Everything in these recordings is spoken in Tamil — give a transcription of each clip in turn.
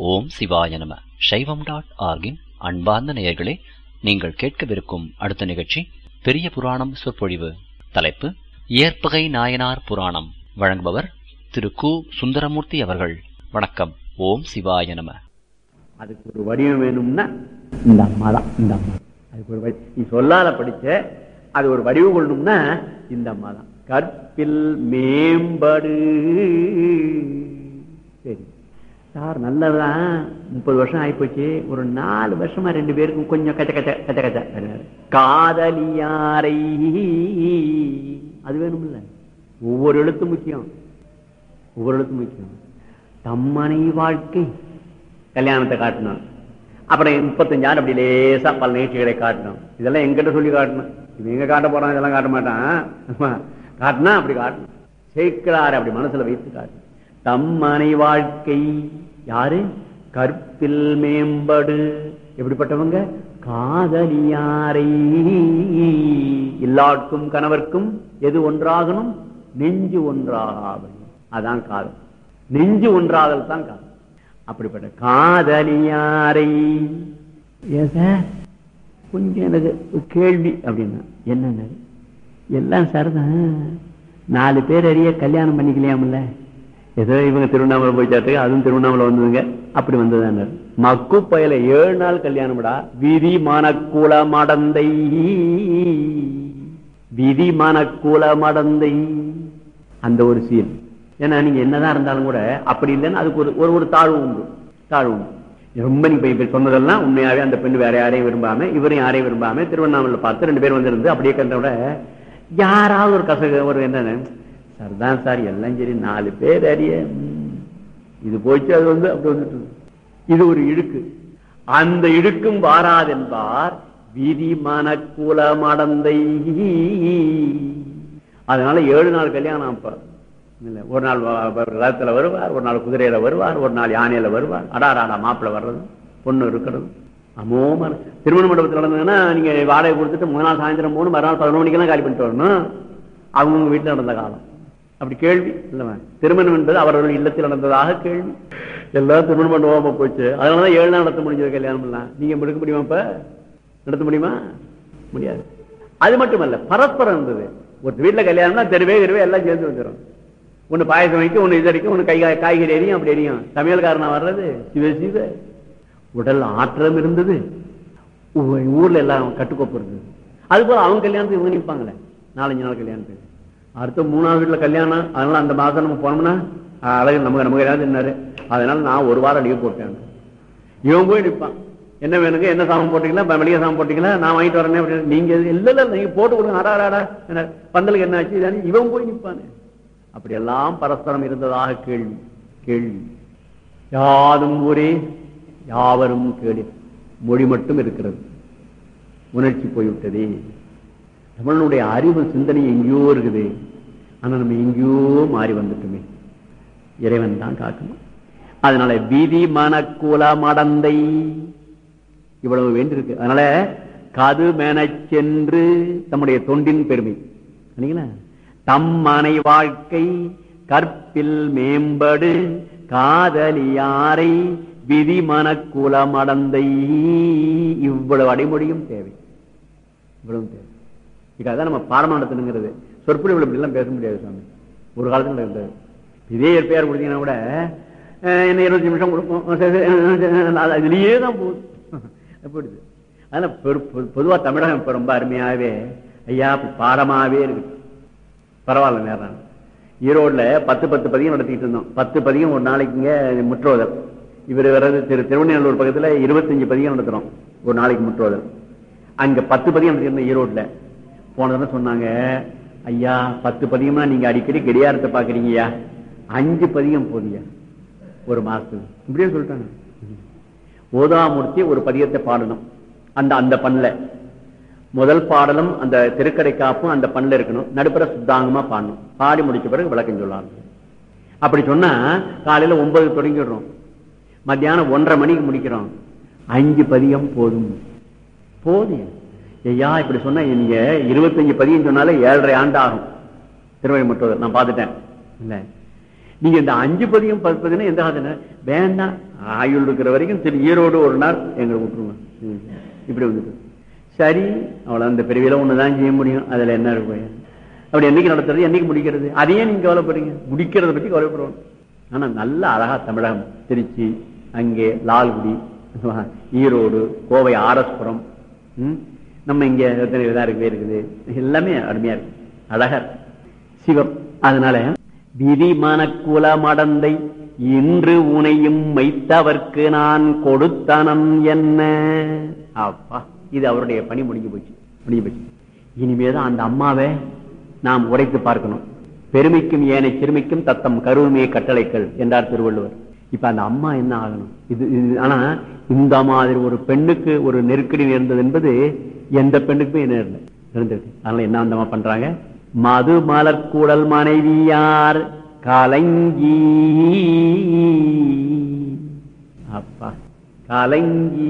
ஓம் சிவாய நம சைவம் டாட் ஆர்கின் அன்பார்ந்த நேயர்களே நீங்கள் கேட்கவிருக்கும் அடுத்த நிகழ்ச்சி பெரிய புராணம் சொற்பொழிவு தலைப்பு இயற்பகை நாயனார் புராணம் வழங்குபவர் திரு கு சுந்தரமூர்த்தி அவர்கள் வணக்கம் ஓம் சிவாய நம அதுக்கு ஒரு வடிவம் வேணும்னா இந்த அம்மா தான் இந்த அம்மா அதுக்கு ஒரு வடி- நீ சொல்லால படிச்ச அது ஒரு வடிவு கொள்ளணும்னா இந்த அம்மா தான் கற்பில் மேம்படு சரி சார் நல்லதுதான் முப்பது வருஷம் ஆயிப்போச்சு ஒரு நாலு வருஷமா ரெண்டு பேருக்கும் கொஞ்சம் கச்ச கச்ச கச்ச கச்ச அப்படின்னாரு. காதலியாரை அது வேணும்ல ஒவ்வொரு எழுத்தும் முக்கியம் ஒவ்வொரு எழுத்தும் முக்கியம் தம்மனை வாழ்க்கை கல்யாணத்தை காட்டணும் அப்புறம் முப்பத்தஞ்சாயிரம் அப்படி லேசா பல நிகழ்ச்சிகளை காட்டணும் இதெல்லாம் எங்கிட்ட சொல்லி காட்டணும் இவன் எங்க காட்ட போறான் இதெல்லாம் காட்ட மாட்டான் காட்டினா அப்படி காட்டணும் சேர்க்கிறார் அப்படி மனசுல வைத்து காட்டணும் தம்மனை வாழ்க்கை யாரு கற்பில் மேம்படு எப்படிப்பட்டவங்க காதலியாரை எல்லாருக்கும் கணவர்க்கும் எது ஒன்றாகணும் நெஞ்சு ஒன்றாக அதான் காதல் நெஞ்சு ஒன்றாதல் தான் காதல் அப்படிப்பட்ட காதலியாரை ஏன் சார் கொஞ்சம் எனக்கு ஒரு கேள்வி அப்படின்னா என்னன்னு எல்லாம் சரிதான் நாலு பேர் அறிய கல்யாணம் பண்ணிக்கலையாமல்ல ஏதோ இவங்க திருவண்ணாமலை போயிட்டாட்டு அதுவும் திருவண்ணாமலை வந்ததுங்க அப்படி வந்ததான மக்கு பயல ஏழு நாள் கல்யாணம்டா விதி மனக்குல மடந்தை விதி மனக்குல மடந்தை அந்த ஒரு சீன் ஏன்னா நீங்க என்னதான் இருந்தாலும் கூட அப்படி இல்லைன்னா அதுக்கு ஒரு ஒரு ஒரு தாழ்வு உண்டு தாழ்வு உண்டு ரொம்ப நீங்க இப்ப சொன்னதெல்லாம் உண்மையாவே அந்த பெண் வேற யாரையும் விரும்பாம இவரையும் யாரையும் விரும்பாம திருவண்ணாமலை பார்த்து ரெண்டு பேர் வந்திருந்து அப்படியே கண்ட விட யாராவது ஒரு கசக ஒரு என்ன சார் தான் சார் எல்லாம் சரி நாலு பேர் அறிய ம், இது போச்சு அது வந்து அப்படி வந்துட்டு இது ஒரு இழுக்கு அந்த இழுக்கும் வாராதென்பார் விதி மனக்குல மடந்தை அதனால ஏழு நாள் கல்யாணம் அப்ப இல்ல ஒரு நாள் வ- வ- ரதத்துல வருவார் ஒரு நாள் குதிரையில வருவார் ஒரு நாள் யானையில வருவார் அடாராடா மாப்பிள்ளை வர்றது பொண்ணு இருக்கிறது அமோம திருமண மண்டபத்தில் நடந்ததுன்னா நீங்க வாடகை கொடுத்துட்டு முதல் நாள் சாயந்தரம் மூணு மறுநாள் பதினொன்று மணிக்கெல்லாம் காலி பண்ணிட்டு வரணும் அவங்க வீட்டுல நடந்த காலம் அப்படி கேள்வி இல்லவா திருமணம் என்பது அவர்கள் இல்லத்தில் நடந்ததாக கேள்வி எல்லாம் திருமண மண்டபமா போச்சு அதனாலதான் ஏழு நாள் நடத்த முடிஞ்சது கல்யாணம் எல்லாம் நீங்க எடுக்க முடியுமா இப்ப நடத்த முடியுமா முடியாது அது மட்டுமல்ல பரஸ்பரம் இருந்தது ஒரு வீட்டுல கல்யாணம்னா தெருவே தெருவே எல்லாம் சேர்ந்து வந்துடும் ஒண்ணு பாயசம் வைக்கும் ஒண்ணு இது அடிக்கும் ஒண்ணு கை காய்கறி எரியும் அப்படி எரியும் சமையல்காரனா வர்றது சிவ சிவ உடல் ஆற்றம் இருந்தது ஊ- ஊர்ல எல்லாம் கட்டுக்கோப்பு இருந்தது அது போல அவங்க கல்யாணத்துக்கு இவங்க நிற்பாங்களே நாலஞ்சு நாள் கல்யாணத்துக்கு அடுத்த மூணாவது வீட்டுல கல்யாணம் அதனால அந்த மாசம் நம்ம போனோம்னா ஆஹ், அழகு நமக்கு நமக்கு ஏதாவது என்னாரு அதனால நான் ஒரு வாரம் லீவ் போட்டேன் இவன் போய் நிற்பான் என்ன வேணுங்க என்ன சாமம் போட்டீங்களா ப- மளிகை சாமம் போட்டீங்களா நான் வாங்கிட்டு வரேனே அப்படின்னு நீங்க எது- இல்ல இல்ல நீங்க போட்டு கொடுங்க அடா அடா, அடா என்ன பந்தலுக்கு என்ன ஆச்சு இதானே? இவன் போய் நிற்பானே அப்படி எல்லாம் பரஸ்பரம் இருந்ததாக கேள்வி கேள்வி யாதும் ஊரே யாவரும் கேளு மொழி மட்டும் இருக்கிறது உணர்ச்சி போய்விட்டதே தமிழனுடைய அறிவு சிந்தனை எங்கேயோ இருக்குது ஆனா நம்ம எங்கேயோ மாறி வந்துட்டுமே இறைவன் தான் காக்கணும் அதனால விதி மனக்குல மடந்தை இவ்வளவு வேண்டியிருக்கு அதனால கது மெனச் சென்று தம்முடைய தொண்டின் பெருமை இல்லைங்களா தம் மனை வாழ்க்கை கற்பில் மேம்படு காதலியாரை விதி மனக்குல மடந்தை இவ்வளவு அடைமொழியும் தேவை இவ்வளவு தேவை இதுக்காக நம்ம பாடமா நடத்தணுங்கிறது சொற்பொழிவுல இப்படி எல்லாம் பேச முடியாது சாமி ஒரு காலத்துல இருந்தது இதே பேர் கொடுத்தீங்கன்னா கூட அஹ், என்ன இருபத்தி நிமிஷம் கொடுப்போம் சரி, சரி, அஹ், அது அதுலயே தான் போகுது போயிடுது அதனால பெரு- பொது- பொதுவா தமிழகம் இப்ப ரொம்ப அருமையாவே ஐயா இப்ப பாடமாவே இருக்கு பரவாயில்ல நேரம் ஈரோட்ல பத்து பத்து பதியம் நடத்திட்டு இருந்தோம் பத்து பதியம் ஒரு நாளைக்குங்க முற்றோதல் இவர் வர்றது திரு திருவண்ணூர் பக்கத்துல இருபத்தஞ்சு பதியம் நடத்துறோம் ஒரு நாளைக்கு முற்றோதல் அங்க பத்து பதியம் நடத்திருந்தோம் ஈரோட்ல போனதுன்னு சொன்னாங்க ஐயா பத்து பதியமா நீங்க அடிக்கடி கடியாரத்தை பாக்குறீங்கய்யா அஞ்சு பதியம் போதியா ஒரு மாசத்துக்கு இப்படியே சொல்லிட்டாங்க ஓதாமூர்த்தி ஒரு பதியத்தை பாடணும் அந்த அந்த பண்ணல முதல் பாடலும் அந்த திருக்கடை காப்பும் அந்த பண்ணல இருக்கணும் நடுப்புற சுத்தாங்கமா பாடணும் பாடி முடிச்ச பிறகு விளக்கம் சொல்லலாம் அப்படி சொன்னா காலையில ஒன்பது தொடங்கிடுறோம் மத்தியானம் ஒன்றரை மணிக்கு முடிக்கிறோம் அஞ்சு பதியம் போதும் போதும் ஐயா இப்படி சொன்னா நீங்க இருபத்தஞ்சு பதியம் சொன்னாலே ஏழரை ஆண்டு ஆகும் திருவள்ளி முற்றுவது நான் பார்த்துட்டேன் இல்ல நீங்க இந்த அஞ்சு பதியம் பத்து பதியம் எந்த காலத்துல வேண்டாம் ஆயுள் இருக்கிற வரைக்கும் திரு ஈரோடு ஒரு நாள் எங்களை விட்டுருங்க ம். இப்படி வந்துட்டு சரி அவ்வளவு அந்த பிரிவில ஒண்ணுதான் செய்ய முடியும் அதுல என்ன இருக்கு அப்படி என்னைக்கு நடத்துறது என்னைக்கு முடிக்கிறது அதையே நீங்க கவலைப்படுறீங்க முடிக்கிறத பத்தி கவலைப்படுவோம் ஆனா நல்ல அழகா தமிழகம் திருச்சி அங்கே லால்குடி ஈரோடு கோவை ஆரஸ்புரம் ம்? நம்ம இங்க எத்தனை இதா இருக்கவே இருக்குது எல்லாமே அருமையா இருக்கு அழகா இருக்கு சிவம் அதனால விதி மனக்குல மடந்தை இன்று உனையும் வைத்தவர்க்கு நான் கொடுத்தனம் என்ன அப்பா இது அவருடைய பணி முடிஞ்சு போச்சு முடிஞ்சு போச்சு இனிமேதான் அந்த அம்மாவை நாம் உரைத்து பார்க்கணும் பெருமைக்கும் ஏனை சிறுமைக்கும் தத்தம் கருமையை கட்டளைகள் என்றார் திருவள்ளுவர் இப்ப அந்த அம்மா என்ன ஆகணும் இது இது- ஆனா இந்த மாதிரி ஒரு பெண்ணுக்கு ஒரு நெருக்கடி நேர்ந்தது என்பது எந்த பெண்ணுக்குமே நேர்ந்தது இருந்திருக்கு அதனால என்ன அந்த அம்மா பண்றாங்க மது மலர்கூடல் மனைவியார் கலங்கி அப்பா கலங்கி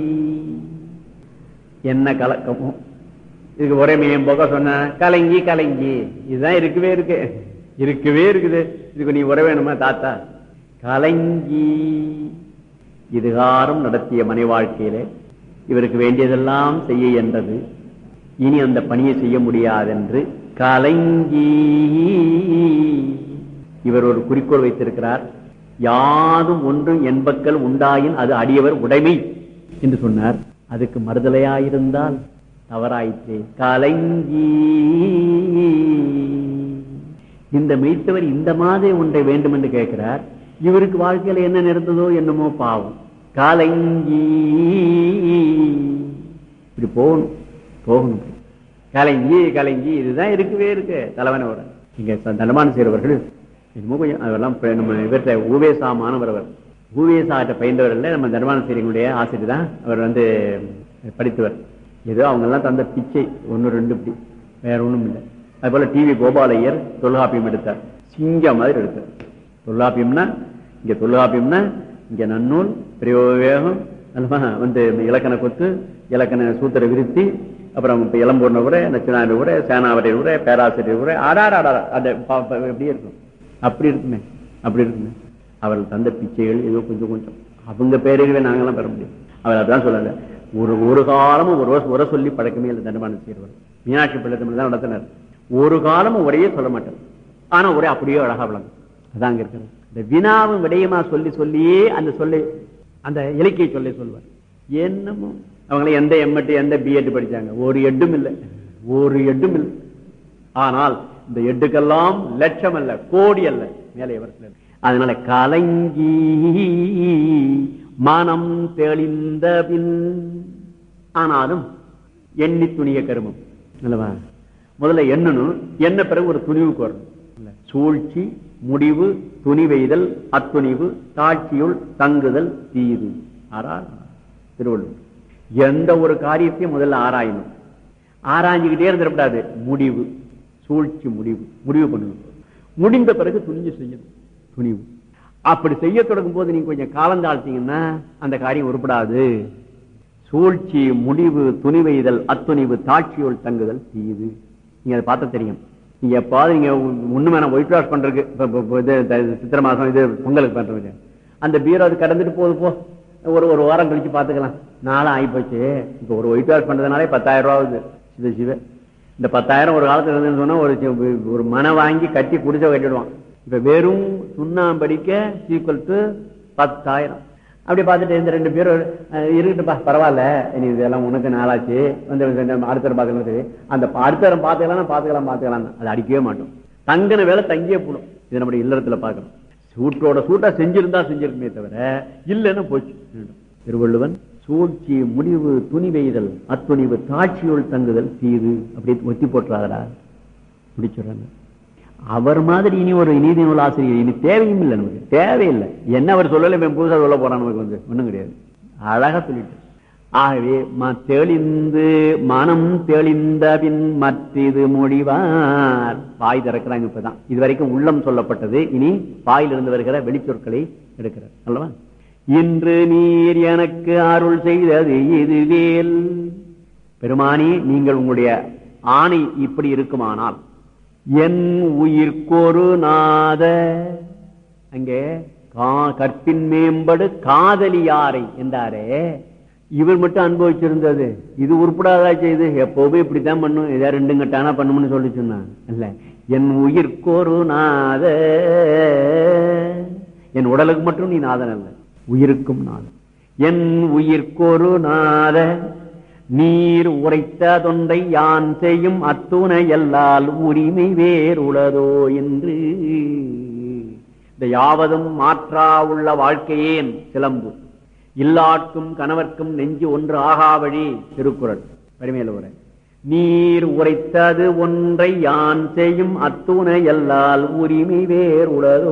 என்ன கலக்கமோ இதுக்கு ஒரே மையம் போக சொன்ன கலங்கி கலங்கி இதுதான் இருக்கவே இருக்கு இருக்கவே இருக்குது இதுக்கு நீ உற வேணுமா தாத்தா கலங்கி இதுகாரம் நடத்திய மனை வாழ்க்கையிலே இவருக்கு வேண்டியதெல்லாம் செய்ய என்றது இனி அந்த பணியை செய்ய முடியாதென்று கலங்கி இவர் ஒரு குறிக்கோள் வைத்திருக்கிறார் யாதும் ஒன்றும் என்பக்கள் உண்டாயின் அது அடியவர் உடைமை என்று சொன்னார் அதுக்கு மறுதலையாயிருந்தால் தவறாயிற்றே கலங்கி இந்த மெய்த்தவர் இந்த மாதிரி ஒன்றை வேண்டும் என்று கேட்கிறார் இவருக்கு வாழ்க்கையில என்ன நடந்ததோ என்னமோ பாவம் கலங்கி இப்படி போகணும் போகணும் கலங்கி கலங்கி இதுதான் இருக்கவே இருக்கு தலைவனோட இங்க தண்டமான செய்கிறவர்கள் என்னமோ கொஞ்சம் அதெல்லாம் இப்ப நம்ம இவர்கிட்ட ஊவேசா மாணவர் அவர் ஊவேசாட்ட பயின்றவர் இல்லை நம்ம தர்மான செய்திகளுடைய ஆசிரியர் தான் அவர் வந்து படித்தவர் ஏதோ அவங்க எல்லாம் தந்த பிச்சை ஒன்னு ரெண்டு இப்படி வேற ஒண்ணும் இல்லை அது போல டிவி கோபாலையர் தொல்காப்பியம் எடுத்தார் சிங்க மாதிரி எடுத்தார் தொல்காப்பியம்னா இங்க தொல்காப்பியம்னா இங்க நன்னூல் பிரயோகம் அல்லவா வந்து இலக்கண கொத்து இலக்கண சூத்திர விருத்தி அப்புறம் இப்ப இளம்பூர்ண உரை நச்சினாரி உரை சேனாவரி உரை பேராசிரியர் உரை ஆடார் ஆடார் அந்த ப- ப- எப்படியே இருக்கும் அப்படி இருக்குமே அப்படி இருக்குமே அவர்கள் தந்த பிச்சைகள் ஏதோ கொஞ்சம் கொஞ்சம் அவங்க பேருகளே நாங்கெல்லாம் பெற முடியும் அவர் அதான் சொல்லல ஒரு ஒரு காலமும் ஒரு வருஷம் உரை சொல்லி பழக்கமே இல்லை தண்டமான செய்கிறவர் மீனாட்சி பிள்ளை தமிழ் தான் நடத்தினார் ஒரு காலமும் உரையே சொல்ல மாட்டார் ஆனா ஒரே அப்படியே அழகா விளங்கும் அதான் அங்க இருக்கிறது இந்த வினாவும் விடயமா சொல்லி சொல்லியே அந்த சொல்லி அந்த இலக்கிய சொல்லை சொல்வார் என்னமோ அவங்கள எந்த எம்எட் எந்த பிஎட் படிச்சாங்க ஒரு எட்டும் இல்லை ஒரு எட்டும் இல்லை ஆனால் இந்த எட்டுக்கெல்லாம் லட்சம் அல்ல கோடி அல்ல மேலே இவர்கள் அதனால கலங்கி மனம் தெளிந்த பின் ஆனாலும் எண்ணி துணிய கருமம் அல்லவா முதல்ல எண்ணணும் என்ன பிறகு ஒரு துணிவுக்கு வரணும் இல்ல. சூழ்ச்சி முடிவு துணிவெய்தல் அத்துணிவு தாட்சியுள் தங்குதல் தீது ஆறா திருவள்ளுவர் எந்த ஒரு காரியத்தையும் முதல்ல ஆராயணும் ஆராய்ஞ்சுக்கிட்டே இருந்துடக்கூடாது முடிவு சூழ்ச்சி முடிவு முடிவு பண்ணணும் முடிந்த பிறகு துணிஞ்சு செய்யணும் துணிவு அப்படி செய்ய தொடங்கும் போது நீங்க கொஞ்சம் காலம் தாழ்த்தீங்கன்னா அந்த காரியம் உருப்படாது சூழ்ச்சி முடிவு துணிவைதல் அத்துணிவு தாட்சியுள் தங்குதல் தீது நீங்க அதை பார்த்தா தெரியும் நீங்க எப்பாவது நீங்க ஒண்ணு நான் ஒயிட் வாஷ் பண்றதுக்கு இப்ப- இப்ப- இப்ப இது த- சித்திரை மாசம் இது பொங்கலுக்கு பண்றதுக்கு அந்த பீரோ அது கடந்துட்டு போகுது போ ஒரு ஒரு வாரம் கழிச்சு பாத்துக்கலாம் நாளும் ஆகி போச்சு இப்ப ஒரு ஒயிட் வாஷ் பண்றதுனாலே பத்தாயிரம் ரூபா ஆகுது சிவ சிவ இந்த பத்தாயிரம் ஒரு காலத்துல இருந்துன்னு சொன்னா ஒரு சி- ஒரு மனை வாங்கி கட்டி குடிச்ச கட்டிடுவான் இப்ப வெறும் சுண்ணாம்படிக்க ஈக்குவல் டு பத்தாயிரம் அப்படி பார்த்துட்டு இந்த ரெண்டு பேரும் அஹ், இருக்கட்டுப்பா பரவாயில்ல இனி இதெல்லாம் உனக்கு நாளாச்சு வந்து அடுத்த தரம் பார்த்துக்கலாம் சரி அந்த ப- அடுத்த தரம் பார்த்துக்கலாம் பார்த்துக்கலாம் பார்த்துக்கலாம் அது அடிக்கவே மாட்டோம் தங்கின வேலை தங்கியே போடும் இது நம்முடைய இல்லறத்துல பார்க்கணும் சூட்டோட சூட்டா செஞ்சிருந்தா செஞ்சிருக்குமே தவிர இல்லைன்னா போச்சு திருவள்ளுவன் சூழ்ச்சி முடிவு துணிவெய்தல் அத்துணிவு தாட்சியுள் தங்குதல் தீது அப்படி ஒத்தி போட்டுறாதடா முடிச்சுடுறாங்க அவர் மாதிரி இனி ஒரு நீதி நூல் ஆசிரியர் இனி தேவையும் இல்லை நமக்கு தேவையில்லை என்ன அவர் சொல்லல இவன் புதுசா சொல்ல போறான் நமக்கு வந்து ஒண்ணும் கிடையாது அழகா சொல்லிட்டு ஆகவே ம- தெளிந்து மனம் தெளிந்த பின் மற்றிது மொழிவார் வாய் திறக்கிறாங்க இப்பதான் இது வரைக்கும் உள்ளம் சொல்லப்பட்டது இனி வாயிலிருந்து வருகிற வெளிச்சொற்களை எடுக்கிறார் அல்லவா இன்று நீர் எனக்கு அருள் செய்தது இதுவேல் பெருமானி நீங்கள் உங்களுடைய ஆணை இப்படி இருக்குமானால் என் உயிர்க்கொரு நாத அங்கே கா- கற்பின் மேம்படு காதலியாரை என்றாரே இவர் மட்டும் அனுபவிச்சிருந்தது இது உருப்படாதா செய்து எப்பவுமே இப்படித்தான் பண்ணும் ஏதா ரெண்டு கட்டானா பண்ணும்னு சொல்லி சொன்னான் இல்ல என் உயிர்க்கொரு நாத என் உடலுக்கு மட்டும் நீ நாதன் அல்ல உயிருக்கும் நாதன் என் உயிர்க்கொரு நாத நீர் உரைத்த தொண்டை யான் செய்யும் அத்துணை எல்லால் உரிமை வேறுளதோ என்று இந்த யாவதும் மாற்றா உள்ள வாழ்க்கையேன் சிலம்பு இல்லாட்கும் கணவர்க்கும் நெஞ்சு ஒன்று ஆகாவழி திருக்குறள் வரிமையில உரை நீர் உரைத்தது ஒன்றை யான் செய்யும் அத்துணை எல்லால் உரிமை வேறுளதோ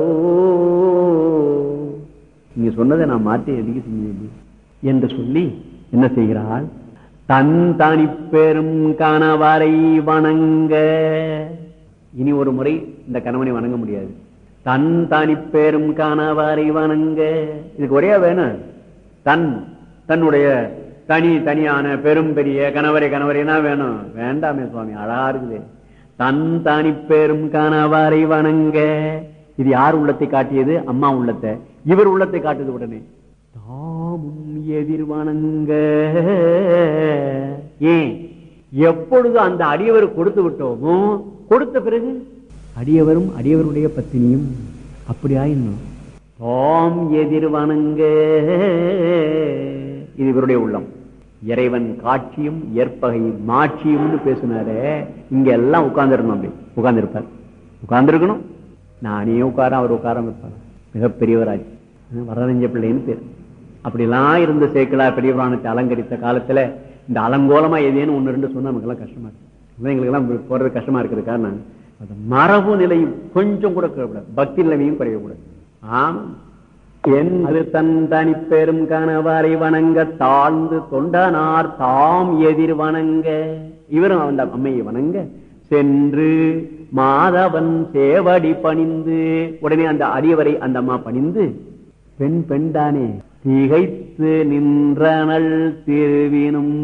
நீங்க சொன்னதை நான் மாற்றி எதுக்கு செஞ்சேன் என்று சொல்லி என்ன செய்கிறாள் தன் தனிப்பெரும் கணவரை வணங்க இனி ஒரு முறை இந்த கணவனை வணங்க முடியாது தன் தனிப்பெரும் கணவரை வணங்க இதுக்கு ஒரே வேணும் தன் தன்னுடைய தனி தனியான பெரும் பெரிய கணவரை கணவரைனா வேணும் வேண்டாமே சுவாமி அழகா இருக்குது தன் தனி பெரும் கணவரை வணங்க இது யார் உள்ளத்தை காட்டியது அம்மா உள்ளத்தை இவர் உள்ளத்தை காட்டுது உடனே தாமும் எதிர் வணங்க ஏன் எப்பொழுது அந்த அடியவர் கொடுத்து விட்டோமோ கொடுத்த பிறகு அடியவரும் அடியவருடைய பத்தினியும் அப்படி ஆயிடணும் தாம் எதிர் வணங்க இது இவருடைய உள்ளம் இறைவன் காட்சியும் ஏற்பகை மாட்சியும்னு பேசினாரே இங்க எல்லாம் உட்கார்ந்துருக்கணும் அப்படி உட்கார்ந்துருப்பார் உட்கார்ந்துருக்கணும் நானே உட்கார அவர் உட்காராம இருப்பார் மிகப்பெரியவராஜ் வரதஞ்ச பிள்ளைன்னு பேர் அப்படிலாம் இருந்த சேக்கலா பெரிய புராணத்தை அலங்கரித்த காலத்துல இந்த அலங்கோலமா எதேன்னு ஒண்ணு ரெண்டு சொன்னா நமக்கு எல்லாம் கஷ்டமா இருக்கு எங்களுக்கு எல்லாம் போறது கஷ்டமா இருக்கிறது காரணம் அந்த மரபு நிலையும் கொஞ்சம் கூட குறையக்கூடாது பக்தி நிலைமையும் குறையக்கூடாது ஆம் என் அது தன் தனி பெரும் கணவரை வணங்க தாழ்ந்து தொண்டனார் தாம் எதிர் வணங்க இவரும் அந்த அம்மையை வணங்க சென்று மாதவன் சேவடி பணிந்து உடனே அந்த அடியவரை அந்த அம்மா பணிந்து பெண் பெண்தானே திகைத்து நின்றனள் திருவினும்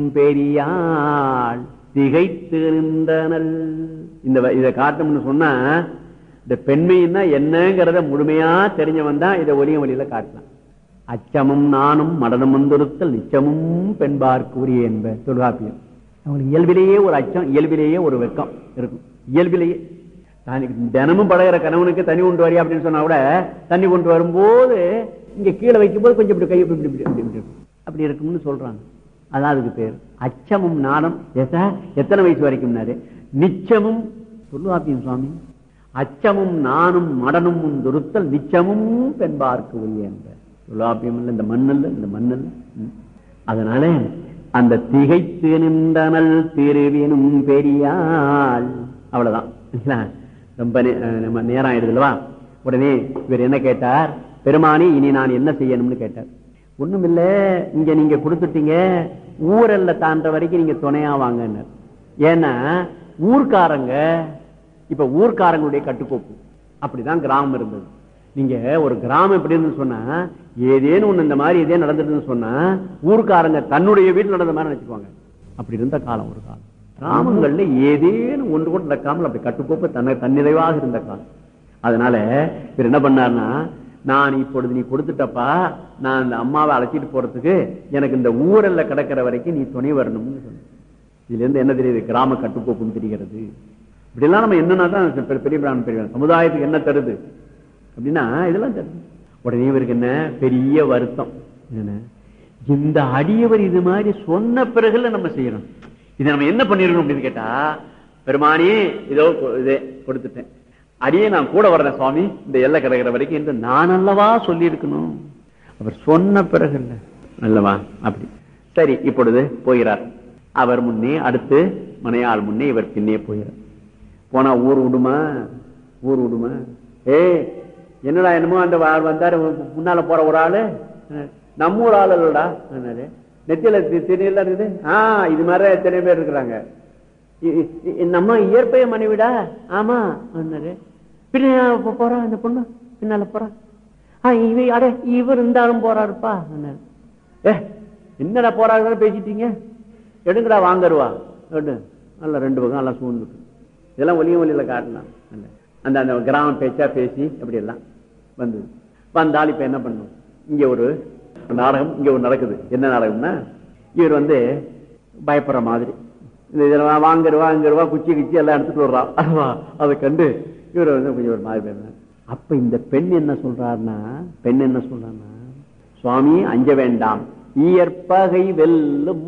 பெரியாள் திகைத்து நின்றனள் இந்த வ- இதை காட்டணும்னு சொன்னா இந்த பெண்மைன்னா என்னங்கிறத முழுமையா தெரிஞ்சவன் தான் இதை ஒளிய வழியில காட்டலாம் அச்சமும் நானும் மடனம் வந்தொருத்தல் நிச்சமும் பெண்பார்க்கு உரிய என்ப தொல்காப்பியம் அவங்களுக்கு இயல்பிலேயே ஒரு அச்சம் இயல்பிலேயே ஒரு வெக்கம் இருக்கும் இயல்பிலேயே தான் தினமும் பழகிற கணவனுக்கு தண்ணி கொண்டு வரியா அப்படின்னு சொன்னா கூட தண்ணி கொண்டு வரும்போது இங்க கீழே வைக்கும்போது கொஞ்சம் இப்படி கை இப்படி இப்படி இப்படி இப்படி இப்படி இருக்கும். அப்படி இருக்கும்னு சொல்றாங்க அதான் அதுக்கு பேர் அச்சமும் நாணம் எத்த- எத்தனை வயசு வரைக்கும்னாரு நிச்சமும் தொல்காப்பியம் சுவாமி அச்சமும் நானும் மடனும் துருத்தல் நிச்சமும் பெண்பார்க்கு உரிய என்ற தொல்காப்பியம் இல்லை இந்த மண்ணல்ல இந்த மண்ணல்ல ம். அதனால அந்த திகைத்து நின்றனல் திருவினும் பெரியாள் அவ்வளவுதான் இல்லைங்களா? ரொம்ப நே- அஹ் நம்ம நேரம் ஆயிடுதுல்லவா உடனே இவர் என்ன கேட்டார் பெருமானி இனி நான் என்ன செய்யணும்னு கேட்டார் ஒண்ணும் இல்ல இங்க நீங்க கொடுத்துட்டீங்க ஊரல்ல தாண்ட வரைக்கும் நீங்க துணையா வாங்கன்னார் ஏன்னா ஊர்க்காரங்க இப்ப ஊர்க்காரங்களுடைய கட்டுக்கோப்பு அப்படிதான் கிராமம் இருந்தது நீங்க ஒரு கிராமம் எப்படி இருந்து சொன்னா ஏதேனும் ஒண்ணு இந்த மாதிரி இதே நடந்துட்டுன்னு சொன்னா ஊர்க்காரங்க தன்னுடைய வீட்டுல நடந்த மாதிரி நினைச்சுக்குவாங்க அப்படி இருந்த காலம் ஒரு காலம் கிராமங்கள்ல ஏதேனும் ஒன்று கூட நடக்காமல் அப்படி கட்டுக்கோப்பு தன்னை தன்னிறைவாக இருந்த காலம் அதனால இவர் என்ன பண்ணாருன்னா நான் இப்பொழுது நீ கொடுத்துட்டப்பா நான் இந்த அம்மாவை அழைச்சிட்டு போறதுக்கு எனக்கு இந்த ஊரல்ல கிடக்கிற வரைக்கும் நீ துணை வரணும்னு சொன்ன இதுல இருந்து என்ன தெரியுது கிராம கட்டுக்கோப்பும் தெரிகிறது இப்படிலாம் நம்ம என்னன்னா தான் பெ- பெரிய பிராமணன் பெரிய சமுதாயத்துக்கு என்ன தருது அப்படின்னா இதெல்லாம் தருது உடனே இவருக்கு என்ன பெரிய வருத்தம் என்ன இந்த அடியவர் இது மாதிரி சொன்ன பிறகுல நம்ம செய்யணும் இதை நம்ம என்ன பண்ணிருக்கணும் அப்படின்னு கேட்டா பெருமானி இதோ கொ- இதே கொடுத்துட்டேன் அடியே நான் கூட வர்றேன் சுவாமி இந்த எல்லை கிடக்கிற வரைக்கும் என்று நான் அல்லவா சொல்லி இருக்கணும் அவர் சொன்ன பிறகு இல்ல அல்லவா அப்படி சரி இப்பொழுது போகிறார் அவர் முன்னே அடுத்து மனையாள் முன்னே இவர் பின்னே போகிறார் போனா ஊர் விடுமா ஊர் விடுமா ஏய் என்னடா என்னமோ அந்த வா- வந்தாரு முன்னால போற ஒரு ஆளு நம்ம ஊர் ஆள் இல்லடா என்னாரு நெத்தியில தி- திரியெல்லாம் இருக்குது ஆஹ் இது மாதிரி எத்தனை பேர் இருக்கிறாங்க இ- இ- இ- நம்ம இயற்பெய மனைவிடா ஆமா என்னாரு பின்ன போ- போறா இந்த பொண்ணு பின்னால போறா ஆ இவ அட இவர் இருந்தாலும் போறாருப்பா என்னாரு ஏ என்னடா போறாரு பேசிட்டீங்க எடுங்கடா வாங்கருவா எடு நல்ல ரெண்டு பக்கம் நல்லா சூழ்ந்துக்கு இதெல்லாம் ஒலியும் ஒலியில காட்டலாம் நல்ல. அந்த அந்த கிராம பேச்சா பேசி அப்படி எல்லாம் வந்தது வந்தால் இப்ப என்ன பண்ணும் இங்க ஒரு நாடகம் இங்க ஒரு நடக்குது என்ன நாடகம்னா இவர் வந்து பயப்படுற மாதிரி இந்த இதெல்லாம் வாங்குறவா அங்குறவா குச்சி கிச்சி எல்லாம் எடுத்துட்டு வர்றா அதை கண்டு இவர் வந்து கொஞ்சம் ஒரு மாதிரி பேசுறார். அப்ப இந்த பெண் என்ன சொல்றாருன்னா பெண் என்ன சொல்றாருன்னா சுவாமி அஞ்ச வேண்டாம் இயற்பகை வெல்லும்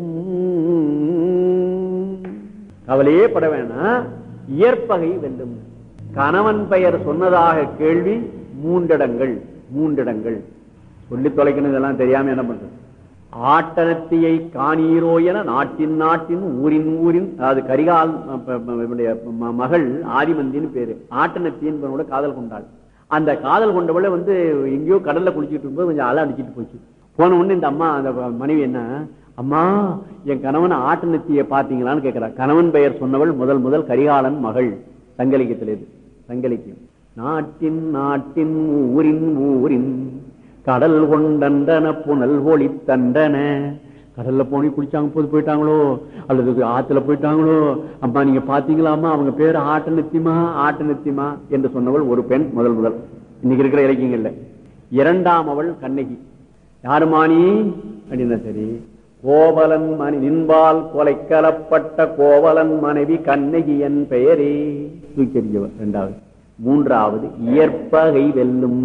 கவலையே பட வேணாம் இயற்பகை வெல்லும் கணவன் பெயர் சொன்னதாக கேள்வி மூன்றிடங்கள் மூன்றிடங்கள் சொல்லி தொலைக்கணும் இதெல்லாம் தெரியாம என்ன பண்றது ஆட்டனத்தியை காணீரோ என நாட்டின் நாட்டின் ஊரின் ஊரின் அதாவது கரிகால் ம- ப- ம- இவனுடைய ம- மகள் ஆதிமந்தின்னு பேரு ஆட்டனத்தியின் கூட காதல் கொண்டாள் அந்த காதல் கொண்டவளை வந்து எங்கேயோ கடல்ல குளிச்சுட்டு இருக்கும்போது கொஞ்சம் அலை அடிச்சிட்டு போச்சு போன உடனே இந்த அம்மா அந்த மனைவி என்ன அம்மா என் கணவன் ஆட்டனத்தியை பாத்தீங்களான்னு கேட்கிறா கணவன் பெயர் சொன்னவள் முதல் முதல் கரிகாலன் மகள் சங்கலிக்கத்தில் இது சங்கலிக்கம் நாட்டின் நாட்டின் ஊரின் ஊரின் கடல் கொண்டன புனல் ஒளி தண்டன கடல்ல போனி குளிச்சாங்க போது போயிட்டாங்களோ அல்லது ஆத்துல போயிட்டாங்களோ அம்மா நீங்க பாத்தீங்களாமா அவங்க பேர் ஆட்ட நித்தியமா ஆட்ட நித்தியமா என்று சொன்னவள் ஒரு பெண் முதல் முதல் இன்னைக்கு இருக்கிற இலக்கியங்கள்ல இரண்டாம் அவள் கண்ணகி யாருமானி அப்படின்னா சரி கோவலன் மணி நின்பால் கொலைக்கலப்பட்ட கோவலன் மனைவி கண்ணகி என் பெயரே தூக்கி எறிஞ்சவர் இரண்டாவது மூன்றாவது இயற்பகை வெல்லும்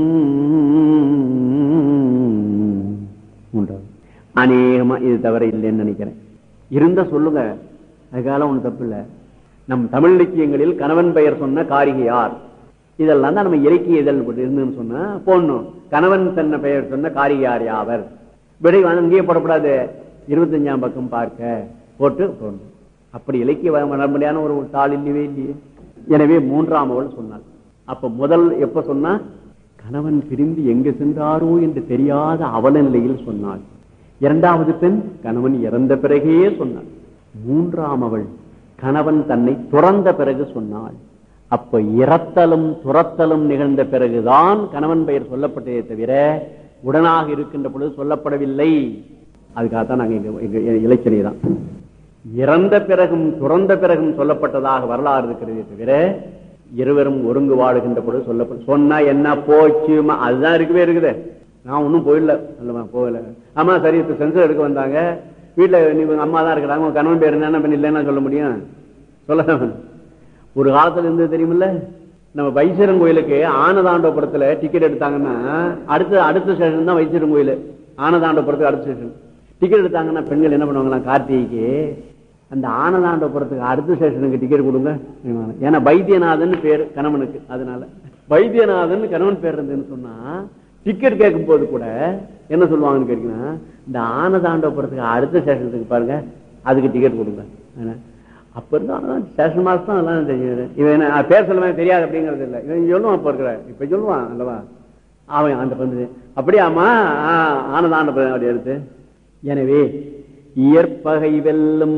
மூன்றாவது அநேகமா இது தவிர இல்லைன்னு நினைக்கிறேன் இருந்தா சொல்லுங்க அதுக்காக ஒண்ணு தப்பு இல்ல நம் தமிழ் இலக்கியங்களில் கணவன் பெயர் சொன்ன காரிகை யார் இதெல்லாம் தான் நம்ம இலக்கிய இதழ் இருந்துன்னு சொன்னா போடணும் கணவன் தன்ன பெயர் சொன்ன காரிகை யார் யாவர் விடை வந்து இங்கேயே போடக்கூடாது இருபத்தஞ்சாம் பக்கம் பார்க்க போட்டு போடணும் அப்படி இலக்கிய வரம்படியான ஒரு தாள் இல்லையே இல்லையே எனவே மூன்றாம் அவள் சொன்னாள் அப்ப முதல் எப்ப சொன்னா கணவன் பிரிந்து எங்கு சென்றாரோ என்று தெரியாத அவல நிலையில் சொன்னாள் இரண்டாவது பெண் கணவன் இறந்த பிறகே சொன்னாள் மூன்றாம் அவள் கணவன் தன்னை துறந்த பிறகு சொன்னாள் அப்ப இறத்தலும் துரத்தலும் நிகழ்ந்த பிறகுதான் கணவன் பெயர் சொல்லப்பட்டதே தவிர உடனாக இருக்கின்ற பொழுது சொல்லப்படவில்லை அதுக்காகத்தான் நாங்க இங்க- இங்க இலக்கியனை தான் இறந்த பிறகும் துறந்த பிறகும் சொல்லப்பட்டதாக வரலாறு இருக்கிறதே தவிர இருவரும் ஒருங்கு வாழுகின்ற பொழுது சொல்லப்படும் சொன்னா என்ன போச்சு அதுதான் இருக்கவே இருக்குது நான் ஒன்னும் போயிடல அல்லவா போகல ஆமா சரி இப்ப சென்சர் எடுக்க வந்தாங்க வீட்டுல நீ உங்க அம்மா தான் இருக்கிறாங்க உங்க கணவன் பேர் என்ன பண்ணி இல்லைன்னா சொல்ல முடியும் சொல்ல ஒரு காலத்துல இருந்தது தெரியுமில்ல நம்ம வைசீரன் கோயிலுக்கு ஆனதாண்டபுரத்துல டிக்கெட் எடுத்தாங்கன்னா அடுத்த அடுத்த ஸ்டேஷன் தான் வைசீரன் கோயில் ஆனதாண்டபுரத்துக்கு அடுத்த ஸ்டேஷன் டிக்கெட் எடுத்தாங்கன்னா பெண்கள் என்ன பண்ணுவாங்களாம் கார்த்திகைக்கு அந்த ஆனதாண்டபுரத்துக்கு அடுத்த ஸ்டேஷனுக்கு டிக்கெட் கொடுங்க ஏன்னா வைத்தியநாதன் பேர் கணவனுக்கு அதனால வைத்தியநாதன் கணவன் பேர் இருந்ததுன்னு சொன்னா டிக்கெட் கேட்கும் போது கூட என்ன சொல்லுவாங்கன்னு கேட்டீங்கன்னா இந்த ஆனதாண்டபுரத்துக்கு அடுத்த ஸ்டேஷனுக்கு பாருங்க அதுக்கு டிக்கெட் கொடுங்க என்ன? அப்ப இருந்தா ஸ்டேஷன் மாஸ்டர் தான் அதெல்லாம் தெரியும் இவன் என்ன பேர் சொல்லுவேன் தெரியாது அப்படிங்கிறது இல்லை இவன் சொல்லுவான் அப்ப இருக்கிற இப்ப சொல்லுவான் அல்லவா அவன் அந்த பந்து அப்படியாமா ஆனதாண்ட அப்படி எடுத்து எனவே இயற்பகை வெல்லும்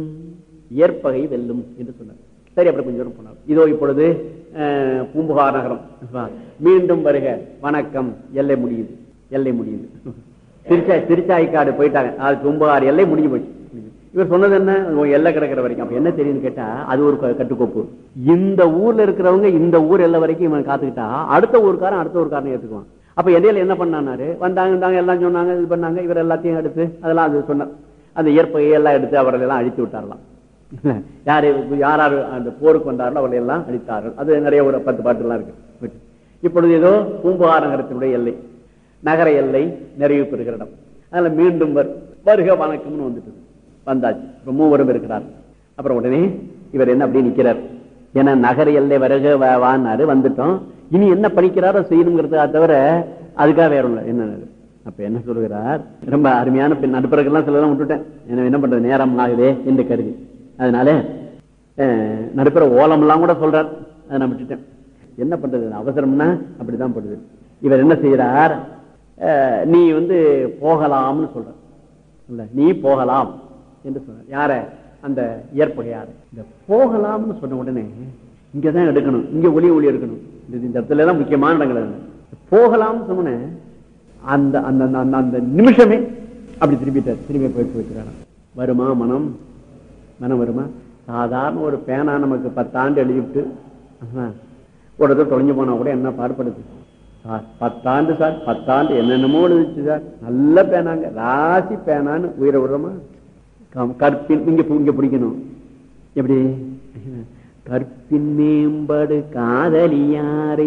இயற்பகை வெல்லும் என்று சொன்னார் சரி அப்புறம் கொஞ்சம் தூரம் போனார் இதோ இப்பொழுது அஹ், பூம்புகார் நகரம் மீண்டும் வருக வணக்கம் எல்லை முடியுது எல்லை முடியுது திருச்சாய் திருச்சாய்க்காடு போயிட்டாங்க அது பூம்புகார் எல்லை முடிஞ்சு போச்சு இவர் சொன்னது என்ன உன் எல்லை கிடக்கிற வரைக்கும் அப்ப என்ன தெரியுதுன்னு கேட்டா அது ஒரு க- கட்டுக்கோப்பு இந்த ஊர்ல இருக்கிறவங்க இந்த ஊர் எல்லை வரைக்கும் இவன் காத்துக்கிட்டா அடுத்த ஊருக்காரன் அடுத்த ஊருக்காரனை ஏத்துக்குவான் அப்ப இடையில என்ன பண்ணாரு வந்தாங்க இருந்தாங்க எல்லாம் சொன்னாங்க இது பண்ணாங்க இவர் எல்லாத்தையும் எடுத்து அதெல்லாம் அது சொன்னார் அந்த இயற்பகையை எல்லாம் எடுத்து அவர்கள் எல்லாம் அழித்து விட்டாரலாம் யாரு யார் யார் அந்த போருக்கு வந்தார்களோ அவர்களை எல்லாம் அழித்தார்கள் அது நிறைய ஒரு பத்து பாட்டுலாம் இருக்கு இப்பொழுது ஏதோ பூம்புகார் நகரத்தினுடைய எல்லை நகர எல்லை நிறைவு பெறுகிற இடம் அதுல மீண்டும் வர்- வருக வணக்கம்னு வந்துட்டு வந்தாச்சு இப்ப மூவரும் இருக்கிறார் அப்புறம் உடனே இவர் என்ன அப்படியே நிக்கிறார் ஏன்னா நகர எல்லை வருக வா- வான்னாரு வந்துட்டோம் இனி என்ன படிக்கிறாரோ செய்யணுங்கிறதுக்காக தவிர அதுக்காக வேற இல்லை என்ன அப்ப என்ன சொல்கிறார் ரொம்ப அருமையான பெண் நடுப்பறக்கெல்லாம் சிலதான் விட்டுட்டேன் என்ன என்ன பண்றது நேரம் ஆகுதே என்று கருதி அதனால அஹ், நடுப்புற ஓலம் எல்லாம் கூட சொல்றார் அதை நான் விட்டுட்டேன் என்ன பண்றது அவசரம்னா அப்படிதான் படுது இவர் என்ன செய்யறார் அஹ், நீ வந்து போகலாம்னு சொல்ற இல்ல நீ போகலாம் என்று சொன்னார் யார அந்த இயற்பகையார் இந்த போகலாம்னு சொன்ன உடனே இங்கதான் எடுக்கணும் இங்க ஒளி ஒளி எடுக்கணும் இது இந்த இடத்துல தான் முக்கியமான இடங்கள் அது. போகலாம்னு சொன்ன அந்த அந்த அந்த- அந்த அந்த நிமிஷமே அப்படி திரும்பிட்டார் திரும்பி போய் போயிட்டு வருமா மனம் மனம் வருமா சாதாரண ஒரு பேனா நமக்கு பத்தாண்டு எழுதிவிட்டு ஆஹா, ஒரு இடத்துல தொலைஞ்சு போனா கூட என்ன பாடுபடுது சார் பத்தாண்டு சார் பத்தாண்டு என்னென்னமோ எழுதிச்சு சார் நல்ல பேனாங்க ராசி பேனான்னு உயிரை விடுறோமா கம்- கற்பின் இங்க பு- இங்க பிடிக்கணும் எப்படி கற்பின் மேம்படு காதலியாரை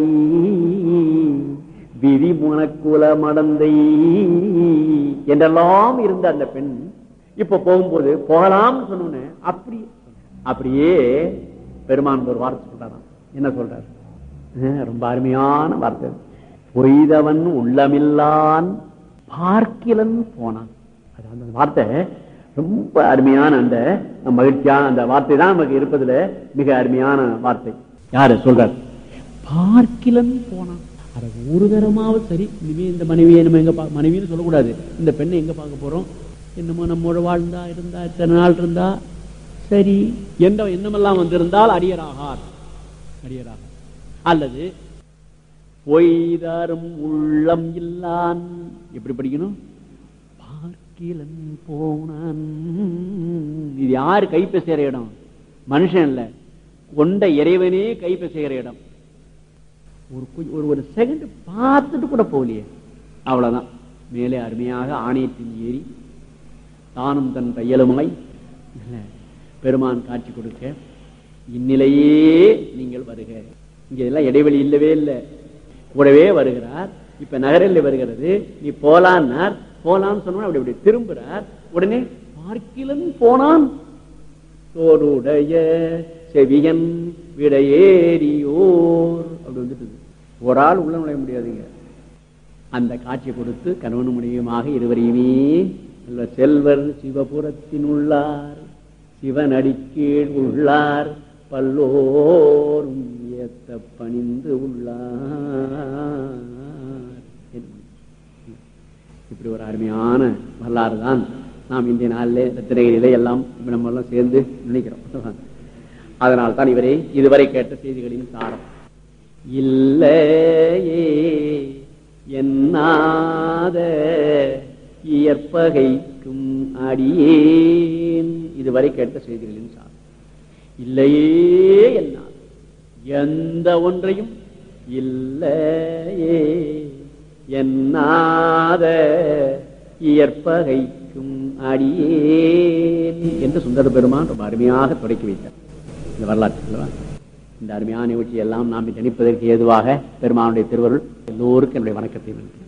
விதி முனக்குல மடந்தை என்றெல்லாம் இருந்த அந்த பெண் இப்ப போகும்போது போகலாம்னு சொன்னோன்னே அப்படி அப்படியே பெருமான் ஒரு வார்த்தை சொல்றாராம் என்ன சொல்றாரு அஹ் ரொம்ப அருமையான வார்த்தை பொய்தவன் உள்ளமில்லான் பார்க்கிலன் போனான் அது அந்த வார்த்தை ரொம்ப அருமையான அந்த மகிழ்ச்சியான அந்த வார்த்தை தான் நமக்கு இருப்பதுல மிக அருமையான வார்த்தை யாரு சொல்றார் பார்க்கிலன் போனான் அட ஒரு தரமாவது சரி இனிமே இந்த மனைவியை நம்ம எங்க பா- மனைவின்னு சொல்லக்கூடாது இந்த பெண்ணை எங்க பார்க்க போறோம் என்னமோ நம்மோட வாழ்ந்தா இருந்தா இத்தனை நாள் இருந்தா சரி என்ற எண்ணமெல்லாம் வந்திருந்தால் அடியராகார் அடியராகார் அல்லது பொய்தரும் உள்ளம் இல்லான் எப்படி படிக்கணும் பார்க்கிலன் போனான் இது யாரு கைப்பேசுகிற இடம் மனுஷன் இல்ல கொண்ட இறைவனே கைப்பேசுகிற இடம் ஒரு கொஞ்ச- ஒரு ஒரு செகண்ட் பார்த்துட்டு கூட போகலையே அவ்வளவுதான் மேலே அருமையாக ஆணையத்தின் ஏறி தானும் தன் தையலுமாய் இல்ல, பெருமான் காட்சி கொடுக்க இந்நிலையே நீங்கள் வருக இங்க எல்லாம் இடைவெளி இல்லவே இல்லை கூடவே வருகிறார் இப்ப நகரில் வருகிறது நீ போலான்னார் போலான்னு சொன்னா அப்படி அப்படி திரும்புறார் உடனே பார்க்கிலன் போனான் தோடுடைய செவியன் விடையேறியோர் அப்படி வந்துட்டு ஒரு ஆள் உள்ள நுழைய முடியாதுங்க அந்த காட்சி கொடுத்து கணவன் முடியுமாக இருவரையுமே நல்ல செல்வர் சிவபுரத்தின் உள்ளார் சிவனடிக்கீழ் உள்ளார் பல்லோரும் ஏத்த பணிந்து உள்ளார் இப்படி ஒரு அருமையான வரலாறு தான் நாம் இந்திய நாளிலே ரத்தினகிரியிலே எல்லாம் நம்ம எல்லாம் சேர்ந்து நினைக்கிறோம் அதனால் தான் இவரை இதுவரை கேட்ட செய்திகளின் சாரம் இல்லையே என்னாத இயற்பகைக்கும் அடியேன் இதுவரை கேட்ட செய்திகளின் சாரம் இல்லையே என்னால் எந்த ஒன்றையும் இல்லையே என்னாத இயற்பகைக்கும் அடியேன் என்று சுந்தர பெருமான் ரொம்ப அருமையாக தொடக்கி வைத்தார் இந்த வரலாற்று அல்லவா? இந்த அருமையான நிகழ்ச்சி எல்லாம் நாம் நினைப்பதற்கு ஏதுவாக பெருமானுடைய திருவருள் எல்லோருக்கும் என்னுடைய வணக்கத்தை நன்றி